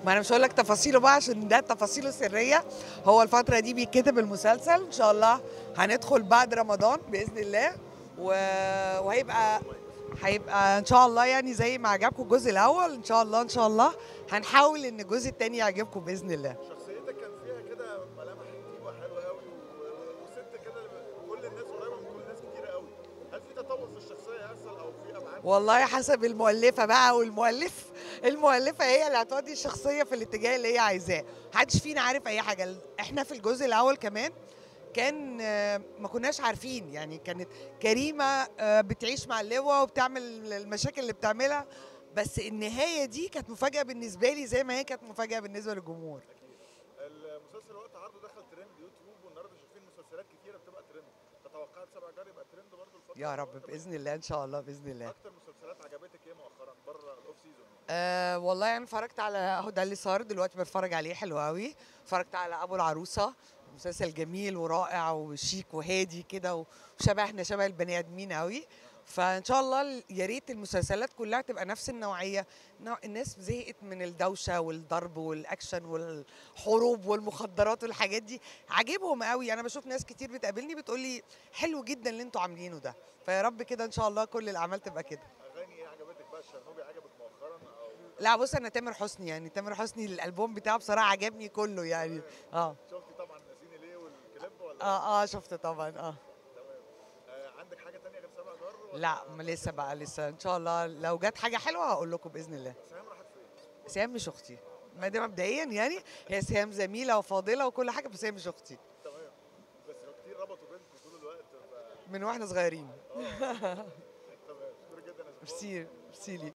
ما انا مش هقول لك تفاصيله بقى عشان ده تفاصيله سريه هو الفتره دي بيتكتب المسلسل ان شاء الله هندخل بعد رمضان باذن الله و... وهيبقى هيبقى ان شاء الله يعني زي ما عجبكم الجزء الاول ان شاء الله ان شاء الله هنحاول ان الجزء الثاني يعجبكم باذن الله شخصيتك كان فيها كده ملامح طيبه حلوه قوي و- وست كده كل الناس قريبه من كل الناس كتير قوي هل في تطور في الشخصيه يحصل او في ابعاد والله حسب المؤلفه بقى والمؤلف المؤلفه هي اللي هتودي الشخصيه في الاتجاه اللي هي عايزاه محدش فينا عارف اي حاجه احنا في الجزء الاول كمان كان آه، ما كناش عارفين يعني كانت كريمه آه، بتعيش مع اللواء وبتعمل المشاكل اللي بتعملها بس النهايه دي كانت مفاجاه بالنسبه لي زي ما هي كانت مفاجاه بالنسبه للجمهور المسلسل وقت عرضه دخل ترند يوتيوب والنهارده شايفين مسلسلات كتيره بتبقى ترند تتوقعت سبع جار يبقى ترند برضه الفتره يا اللي رب فاتت؟ باذن الله ان شاء الله باذن الله اكتر مسلسلات عجبتك ايه مؤخرا بره الاوف سيزون أه والله انا اتفرجت على اهو ده اللي صار دلوقتي بتفرج عليه حلو قوي اتفرجت على ابو العروسه مسلسل جميل ورائع وشيك وهادي كده وشبهنا شبه البني ادمين قوي فان شاء الله ال- يا ريت المسلسلات كلها تبقى نفس النوعيه نوع- الناس زهقت من الدوشه والضرب والاكشن والحروب والمخدرات والحاجات دي عاجبهم قوي انا بشوف ناس كتير بتقابلني بتقول لي حلو جدا اللي انتوا عاملينه ده فيا رب كده ان شاء الله كل الاعمال تبقى كده اغاني ايه عجبتك بقى الشرنوبي عجبك مؤخرا او لا بص انا تامر حسني يعني تامر حسني الالبوم بتاعه بصراحه عجبني كله يعني اه شفتي طبعا ناسيني ليه والكليب ولا اه اه شفت طبعا اه تمام آه عندك حاجه تانية غير سبع جار ولا لا ما لسه بقى لسه ان شاء الله لو جت حاجه حلوه هقول لكم باذن الله سهام راحت فين؟ سهام مش اختي ما ده مبدئيا يعني هي سهام زميله وفاضله وكل حاجه بس هي مش اختي تمام بس لو كتير ربطوا بينكم طول الوقت ف من واحنا صغيرين تمام شكرا جدا يا زميلي. ميرسي ميرسي ليك